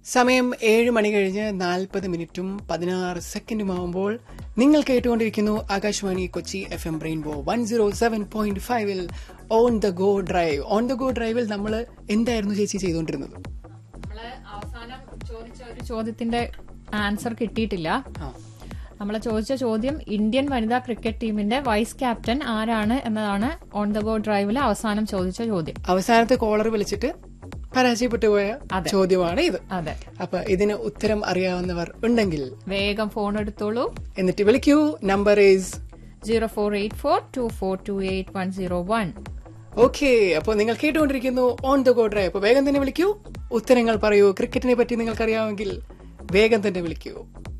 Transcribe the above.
സമയം ഏഴ് മണി കഴിഞ്ഞ് നാൽപ്പത് മിനിറ്റും പതിനാറ് സെക്കൻഡും ആവുമ്പോൾ നിങ്ങൾ കേട്ടുകൊണ്ടിരിക്കുന്നു Akashvani Kochi F M rainbow one zero seven point ഫൈവിൽ on the go drive on the go ഡ്രൈവിൽ നമ്മൾ എന്തായിരുന്നു ചേച്ചി ചെയ്തുകൊണ്ടിരുന്നത് നമ്മള് അവസാനം ചോദിച്ച ഒരു ചോദ്യത്തിന്റെ ആൻസർ കിട്ടിയിട്ടില്ല ആ നമ്മൾ ചോദിച്ച ചോദ്യം ഇന്ത്യൻ വനിതാ ക്രിക്കറ്റ് ടീമിന്റെ വൈസ് ക്യാപ്റ്റൻ ആരാണ് എന്നതാണ് ഓൺ ദ ഗോ ഡ്രൈവിൽ അവസാനം ചോദിച്ച ചോദ്യം അവസാനത്തെ കോളർ വിളിച്ചിട്ട് പരാജയപ്പെട്ടു പോയ അതെ. ചോദ്യമാണ് ഇത് അതെ അപ്പൊ ഇതിന് ഉത്തരം അറിയാവുന്നവർ ഉണ്ടെങ്കിൽ വേഗം ഫോൺ എടുത്തോളൂ എന്നിട്ട് വിളിക്കൂ number is zero four eight four two four two eight one zero one okay അപ്പോൾ നിങ്ങൾ കേട്ടുകൊണ്ടിരിക്കുന്നു ഓൺ ദ ഗോ ഡ്രൈവ് അപ്പോൾ വേഗം തന്നെ വിളിക്കൂ ഉത്തരങ്ങൾ പറയൂ ക്രിക്കറ്റിനെ പറ്റി നിങ്ങൾക്കറിയാമെങ്കിൽ വേഗം തന്നെ വിളിക്കൂ